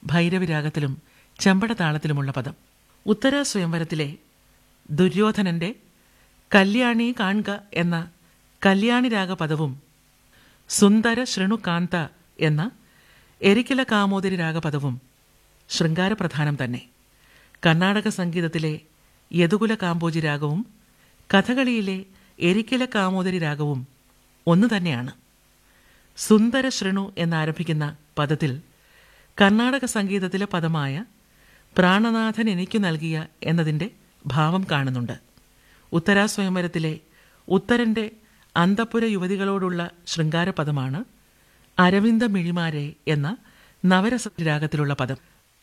ഭൈരവി രാഗത്തിലും ചെമ്പട താളത്തിലുമുള്ള പദം ഉത്തര സ്വയംവരത്തിലെ ദുര്യോധനന്റെ കല്യാണി കാൺക എന്ന കല്യാണി രാഗ പദവും സുന്ദര ശൃണുകാന്ത എന്ന എരിക്കില കാമോദരി രാഗപദവും ശൃംഗാരപ്രധാനം തന്നെ കർണാടക സംഗീതത്തിലെ യദുകുല കാമ്പോജി രാഗവും കഥകളിയിലെ എരിക്കില കാമോദരി രാഗവും ഒന്നു തന്നെയാണ് സുന്ദര ശൃണു എന്നാരംഭിക്കുന്ന പദത്തിൽ കർണാടക സംഗീതത്തിലെ പദമായ പ്രാണനാഥൻ എനിക്കു നൽകിയ എന്നതിൻ്റെ ഭാവം കാണുന്നുണ്ട് ഉത്തരാസ്വയംവരത്തിലെ ഉത്തരന്റെ അന്തപ്പുര യുവതികളോടുള്ള ശൃംഗാരപദമാണ് അരവിന്ദ മിഴിമാരെ എന്ന നവരസ രാഗത്തിലുള്ള പദം